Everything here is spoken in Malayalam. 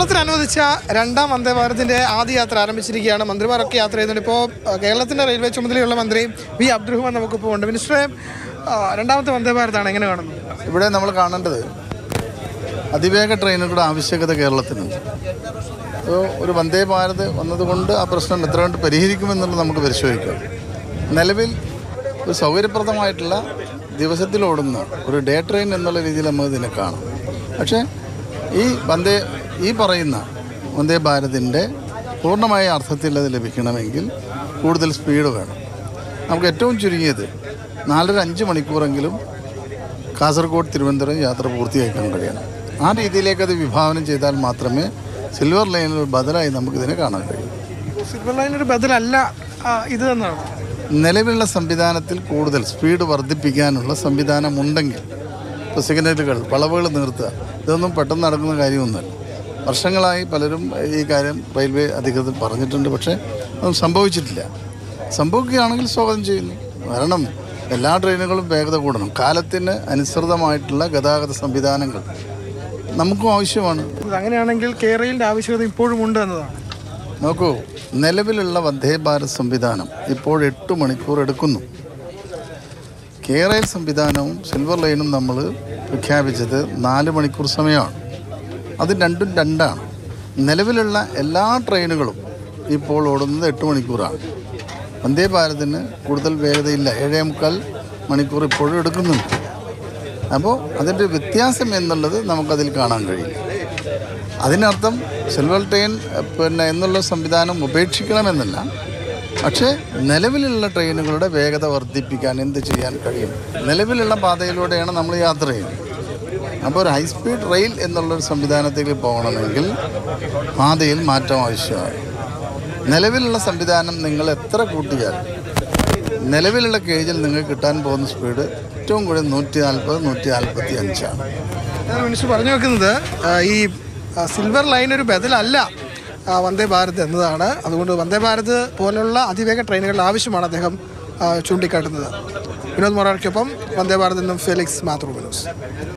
കേരളത്തിൽ അനുവദിച്ച രണ്ടാം വന്ദേ ഭാരതിന്റെ ആദ്യ യാത്ര ആരംഭിച്ചിരിക്കുകയാണ് മന്ത്രിമാരൊക്കെ യാത്ര ചെയ്യുന്നുണ്ട് ഇപ്പോൾ കേരളത്തിന്റെ റെയിൽവേ ചുമതലയുള്ള മന്ത്രി വി അബ്ദുറഹ്മാൻ നമുക്കിപ്പോൾ ഉണ്ട് മിനിസ്റ്ററെ ആ, രണ്ടാമത്തെ വന്ദേ ഭാരതാണ് എങ്ങനെ കാണുന്നത് ഇവിടെ നമ്മൾ കാണേണ്ടത് അതിവേഗ ട്രെയിനുകളുടെ ആവശ്യകത കേരളത്തിനുണ്ട് അപ്പോൾ ഒരു വന്ദേ ഭാരത് വന്നതുകൊണ്ട് ആ പ്രശ്നം എത്ര കണ്ട് പരിഹരിക്കുമെന്നുള്ളത് നമുക്ക് പരിശോധിക്കാം നിലവിൽ ഒരു സൗകര്യപ്രദമായിട്ടുള്ള ദിവസത്തിൽ ഓടുന്ന ഒരു ഡേ ട്രെയിൻ എന്നുള്ള രീതിയിൽ നമുക്ക് ഇതിനെ കാണാം പക്ഷേ ഈ വന്ദേ ഈ പറയുന്ന വന്ദേ ഭാരതിൻ്റെ പൂർണ്ണമായ അർത്ഥത്തിൽ അത് ലഭിക്കണമെങ്കിൽ കൂടുതൽ സ്പീഡ് വേണം നമുക്ക് ഏറ്റവും ചുരുങ്ങിയത് നാലര അഞ്ച് മണിക്കൂറെങ്കിലും കാസർഗോഡ് തിരുവനന്തപുരം യാത്ര പൂർത്തിയാക്കാൻ കഴിയണം ആ രീതിയിലേക്ക് അത് വിഭാവനം ചെയ്താൽ മാത്രമേ സിൽവർ ലൈനിൽ ഒരു ബദലായി നമുക്കിതിനെ കാണാൻ കഴിയൂ സിൽവർ ലൈൻ ഒരു ബദലല്ല ആ, ഇത് എന്നാണ് നിലവിലുള്ള സംവിധാനത്തിൽ കൂടുതൽ സ്പീഡ് വർദ്ധിപ്പിക്കാനുള്ള സംവിധാനമുണ്ടെങ്കിൽ ഇപ്പോൾ സിഗ്നലുകൾ വളവുകൾ നിർത്തുക ഇതൊന്നും പെട്ടെന്ന് നടക്കുന്ന കാര്യമൊന്നുമല്ല വർഷങ്ങളായി പലരും ഈ കാര്യം റെയിൽവേ അധികൃതർ പറഞ്ഞിട്ടുണ്ട് പക്ഷേ അതൊന്നും സംഭവിച്ചിട്ടില്ല സംഭവിക്കുകയാണെങ്കിൽ സ്വാഗതം ചെയ്യുന്നു കാരണം എല്ലാ ട്രെയിനുകളും വേഗത കൂടണം കാലത്തിന് അനുസൃതമായിട്ടുള്ള ഗതാഗത സംവിധാനങ്ങൾ നമുക്കും ആവശ്യമാണ് ഇത് അങ്ങനെയാണെങ്കിൽ കേരളത്തിന്റെ ആവശ്യകത ഇപ്പോഴും ഉണ്ട് എന്നതാണ് നോക്കൂ നിലവിലുള്ള വന്ദേ ഭാരത് സംവിധാനം ഇപ്പോൾ എട്ട് മണിക്കൂർ എടുക്കുന്നു കേരള സംവിധാനവും സിൽവർ ലൈനും നമ്മൾ പ്രഖ്യാപിച്ചത് നാല് മണിക്കൂർ സമയമാണ് അത് രണ്ടും രണ്ടാണ് നിലവിലുള്ള എല്ലാ ട്രെയിനുകളും ഇപ്പോൾ ഓടുന്നത് എട്ട് മണിക്കൂറാണ് വന്ദേ ഭാരതിന് കൂടുതൽ വേഗതയില്ല ഏഴേ മുക്കാൽ മണിക്കൂർ ഇപ്പോഴും എടുക്കുന്നുണ്ട് അപ്പോൾ അതിൻ്റെ വ്യത്യാസം എന്നുള്ളത് നമുക്കതിൽ കാണാൻ കഴിയും അതിനർത്ഥം സിൽവർ ട്രെയിൻ എഹ്, പിന്നെ എന്നുള്ള സംവിധാനം ഉപേക്ഷിക്കണമെന്നല്ല പക്ഷേ നിലവിലുള്ള ട്രെയിനുകളുടെ വേഗത വർദ്ധിപ്പിക്കാൻ എന്ത് ചെയ്യാൻ കഴിയും നിലവിലുള്ള പാതയിലൂടെയാണ് നമ്മൾ യാത്ര ചെയ്യുന്നത് അപ്പോൾ ഒരു ഹൈസ്പീഡ് റെയിൽ എന്നുള്ളൊരു സംവിധാനത്തേക്ക് പോകണമെങ്കിൽ പാതയിൽ മാറ്റം ആവശ്യമാണ് നിലവിലുള്ള സംവിധാനം നിങ്ങൾ എത്ര കൂട്ടിയാൽ നിലവിലുള്ള കേജിൽ നിങ്ങൾക്ക് കിട്ടാൻ പോകുന്ന സ്പീഡ് ഏറ്റവും കൂടുതൽ നൂറ്റി നാൽപ്പത് നൂറ്റി നാൽപ്പത്തി അഞ്ചാണ് ഞാൻ മിനിസ്റ്റർ പറഞ്ഞു വെക്കുന്നത് ആ, ഈ ആ, സിൽവർ ലൈൻ ഒരു ബദലല്ല ആ, വന്ദേ ഭാരത് എന്നതാണ് അതുകൊണ്ട് വന്ദേ ഭാരത് പോലുള്ള അതിവേഗ ട്രെയിനുകളുടെ ആവശ്യമാണ് അദ്ദേഹം ആ, ചൂണ്ടിക്കാട്ടുന്നത് വിനോദ് മൊറാർക്കൊപ്പം വന്ദേ ഭാരത് എന്നും ഫെലിക്സ് മാതൃ ന്യൂസ്